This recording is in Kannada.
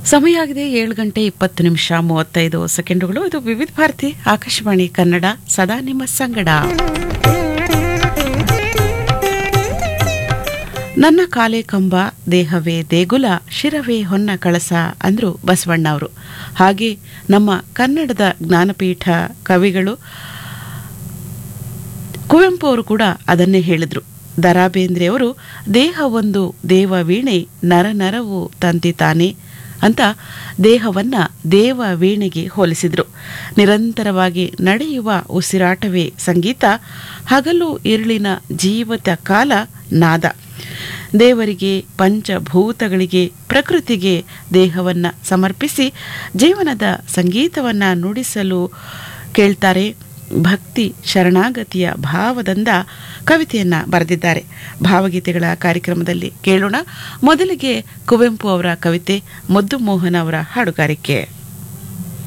ಸಮಯ ಆಗಿದೆ ಏಳು ಗಂಟೆ ಇಪ್ಪತ್ತು ನಿಮಿಷ ಮೂವತ್ತೈದು ಸೆಕೆಂಡುಗಳು ಇದು ವಿವಿಧ ಭಾರತಿ ಆಕಾಶವಾಣಿ ಕನ್ನಡ ಸದಾ ನಿಮ್ಮ ಸಂಗಡ ನನ್ನ ಕಾಲೆ ಕಂಬ ದೇಹವೇ ದೇಗುಲ ಶಿರವೇ ಹೊನ್ನ ಕಳಸ ಅಂದ್ರು ಬಸವಣ್ಣ ಅವರು ಹಾಗೆ ನಮ್ಮ ಕನ್ನಡದ ಜ್ಞಾನಪೀಠ ಕವಿಗಳು ಕುವೆಂಪು ಅವರು ಕೂಡ ಅದನ್ನೇ ಹೇಳಿದ್ರು ದರಾ ಬೇಂದ್ರೆ ಅವರು ದೇಹ ಒಂದು ದೇವ ವೀಣೆ ನರ ನರವು ತಂತಿ ತಾನೆ ಅಂತ ದೇಹವನ್ನ ದೇವ ವೀಣೆಗೆ ಹೋಲಿಸಿದ್ರು ನಿರಂತರವಾಗಿ ನಡೆಯುವ ಉಸಿರಾಟವೇ ಸಂಗೀತ ಹಗಲು ಇರುಳಿನ ಜೀವಿತ ಕಾಲ ನಾದ ದೇವರಿಗೆ ಪಂಚಭೂತಗಳಿಗೆ ಪ್ರಕೃತಿಗೆ ದೇಹವನ್ನ ಸಮರ್ಪಿಸಿ ಜೀವನದ ಸಂಗೀತವನ್ನ ನುಡಿಸಲು ಕೇಳ್ತಾರೆ ಭಕ್ತಿ ಶರಣಾಗತಿಯ ಭಾವದಿಂದ ಕವಿತೆಯನ್ನ ಬರೆದಿದ್ದಾರೆ ಭಾವಗೀತೆಗಳ ಕಾರ್ಯಕ್ರಮದಲ್ಲಿ ಕೇಳೋಣ ಮೊದಲಿಗೆ ಕುವೆಂಪು ಅವರ ಕವಿತೆ ಮುದ್ದು ಮೋಹನ್ ಅವರ ಹಾಡುಗಾರಿಕೆ